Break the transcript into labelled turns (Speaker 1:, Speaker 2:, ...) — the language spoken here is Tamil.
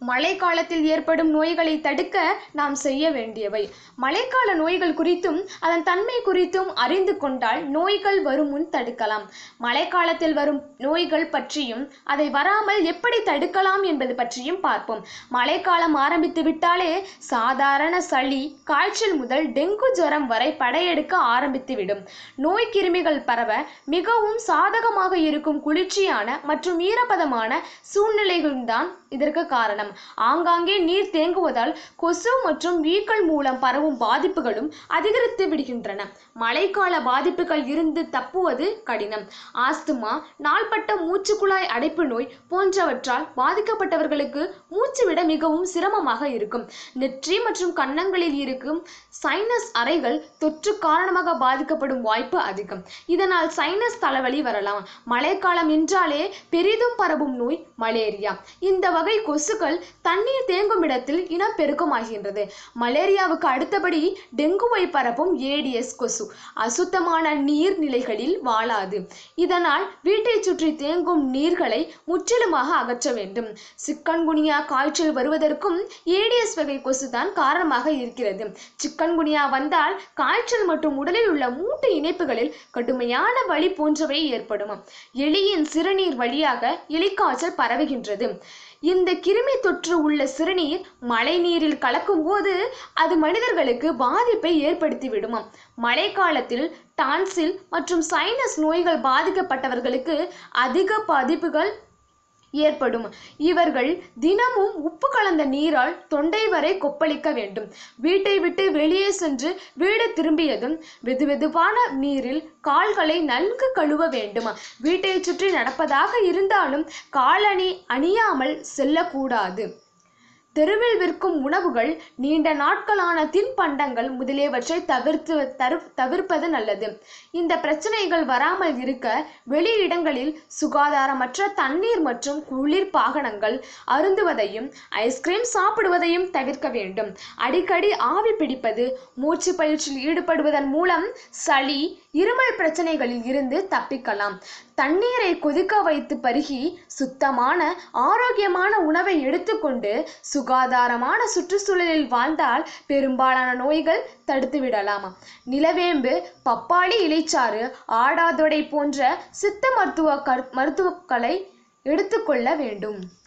Speaker 1: மழைக்காலத்தில் ஏற்படும் நோய்களை தடுக்க நாம் செய்ய வேண்டியவை மழைக்கால நோய்கள் குறித்தும் அதன் தன்மை குறித்தும் அறிந்து கொண்டால் நோய்கள் வரும் முன் தடுக்கலாம் மழைக்காலத்தில் வரும் நோய்கள் பற்றியும் அதை வராமல் எப்படி தடுக்கலாம் என்பது பற்றியும் பார்ப்போம் மழைக்காலம் ஆரம்பித்து விட்டாலே சாதாரண சளி காய்ச்சல் முதல் டெங்கு ஜுரம் வரை படையெடுக்க ஆரம்பித்துவிடும் நோய் கிருமிகள் பரவ மிகவும் சாதகமாக இருக்கும் குளிர்ச்சியான மற்றும் ஈரப்பதமான சூழ்நிலைகளும் தான் இதற்கு காரணம் ஆங்காங்கே நீர் தேங்குவதால் கொசு மற்றும் வீக்கள் மூலம் பரவும் பாதிப்புகளும் அதிகரித்து விடுகின்றன மழைக்கால பாதிப்புகள் இருந்து தப்புவது கடினம் ஆஸ்துமா நாள்பட்ட மூச்சுக்குழாய் அடைப்பு நோய் போன்றவற்றால் பாதிக்கப்பட்டவர்களுக்கு மூச்சு விட மிகவும் சிரமமாக இருக்கும் நெற்றி மற்றும் கன்னங்களில் இருக்கும் சைனஸ் அறைகள் தொற்று காரணமாக பாதிக்கப்படும் வாய்ப்பு அதிகம் இதனால் சைனஸ் தலைவலி வரலாம் மழைக்காலம் என்றாலே பெரிதும் பரவும் நோய் மலேரியா இந்த வகை கொசுக்கள் தண்ணீர் தேங்கும் இடத்தில் இனப்பெருக்கமாகின்றது மலேரியாவுக்கு அடுத்தபடி டெங்குவை பரப்பும் ஏடிஎஸ் கொசு அசுத்தமான நீர்நிலைகளில் வாழாது இதனால் வீட்டை சுற்றி தேங்கும் நீர்களை முற்றிலுமாக அகற்ற வேண்டும் சிக்கன்குனியா காய்ச்சல் வருவதற்கும் ஏடிஎஸ் வகை கொசுதான் காரணமாக இருக்கிறது சிக்கன்குனியா வந்தால் காய்ச்சல் மற்றும் உடலில் உள்ள மூட்டு இணைப்புகளில் கடுமையான வலி போன்றவை ஏற்படும் எலியின் சிறுநீர் வழியாக எலிக்காய்ச்சல் பரவுகின்றது இந்த கிருமி தொற்று உள்ள சிறுநீர் மழைநீரில் கலக்கும் போது அது மனிதர்களுக்கு பாதிப்பை ஏற்படுத்திவிடும் மழைக்காலத்தில் டான்சில் மற்றும் சைனஸ் நோய்கள் பாதிக்கப்பட்டவர்களுக்கு அதிக பாதிப்புகள் ஏற்படும் இவர்கள் தினமும் உப்பு கலந்த நீரால் தொண்டை வரை கொப்பளிக்க வேண்டும் வீட்டை விட்டு வெளியே சென்று வீடு திரும்பியதும் வெதுவெதுப்பான நீரில் கால்களை நன்கு கழுவ வேண்டும் வீட்டை சுற்றி நடப்பதாக இருந்தாலும் காலணி அணியாமல் செல்லக்கூடாது தெருவில் விற்கும் உணவுகள் நீண்ட நாட்களான தின்பண்டங்கள் முதலியவற்றை தவிர்த்து தரு தவிர்ப்பது நல்லது இந்த பிரச்சனைகள் வராமல் இருக்க வெளி இடங்களில் சுகாதாரமற்ற தண்ணீர் மற்றும் குளிர் பாகனங்கள் அருந்துவதையும் ஐஸ்கிரீம் சாப்பிடுவதையும் தவிர்க்க வேண்டும் அடிக்கடி ஆவி பிடிப்பது மூச்சு பயிற்சியில் ஈடுபடுவதன் மூலம் சளி இருமல் பிரச்சனைகளில் இருந்து தப்பிக்கலாம் தண்ணீரை கொதிக்க வைத்து பருகி சுத்தமான ஆரோக்கியமான உணவை எடுத்துக்கொண்டு சுகாதாரமான சுற்றுச்சூழலில் வாழ்ந்தால் பெரும்பாலான நோய்கள் தடுத்து விடலாம் நிலவேம்பு பப்பாளி இலைச்சாறு ஆடாதொடை போன்ற சித்த மருத்துவ கற் மருத்துவக்களை எடுத்துக்கொள்ள வேண்டும்